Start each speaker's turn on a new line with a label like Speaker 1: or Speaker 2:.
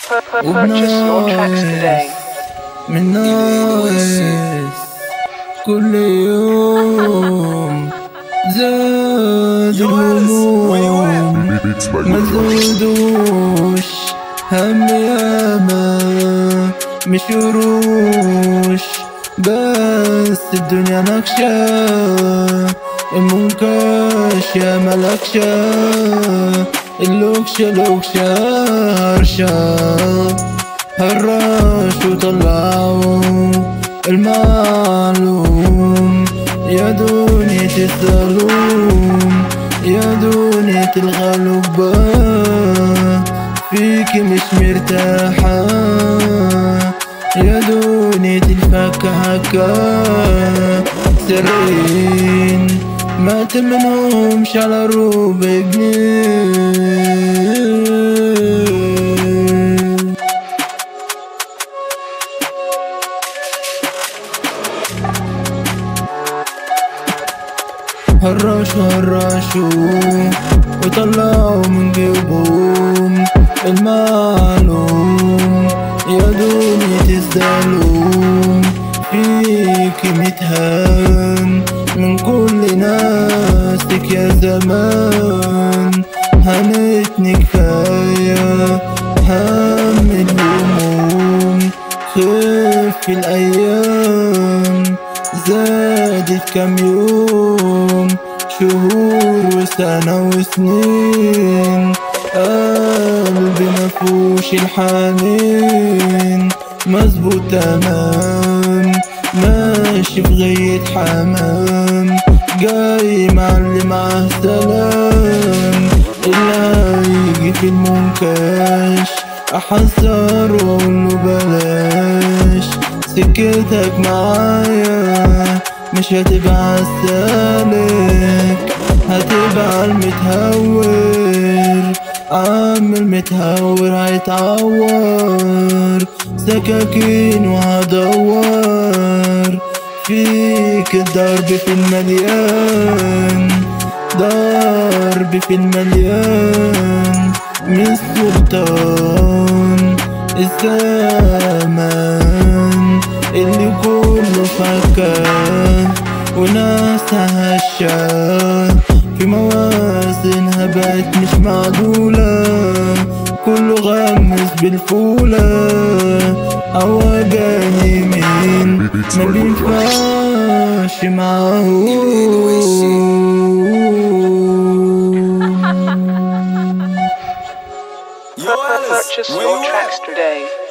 Speaker 1: Purchase your tracks today.
Speaker 2: من ناس كل يوم زاد الهموم ما زودوش هم ياما مش وروش بس الدنيا نكشة المنكش يا ملكشة اللوكشة لوكشة هرشة هراش وطلعوا المعلوم يا دنيا الظلوم يا دنيا الغلبة فيك مش مرتاحة يا دنيا الفكهكة سرين ما تمنهمش على روب جنيه هرشوا هرشوا وطلعوا من جيبهم المعلوم يا دنيا الظلوم فيك متهان من كل ناسك يا زمان هنتني كفاية هم الهموم خف الأيام زادت كم يوم شهور وسنة وسنين قلبي مفهوش الحنين مظبوط تمام ماشي في غاية حمام جاي معلم معاه سلام اللي هيجي في المنكش احذر واقول له بلاش سكتك معايا مش هتبقى عالسالك هتبقى المتهور عامل متهور هيتعور سكاكين وهدور فيك الضرب في المليان ضرب في المليان من السلطان الزمان اللي كله فكان وناس هشة في موازنها بقت مش معدولة كله غمس بالفولة عوجاني مين ما بينفعش معاهم
Speaker 1: Purchase your tracks today.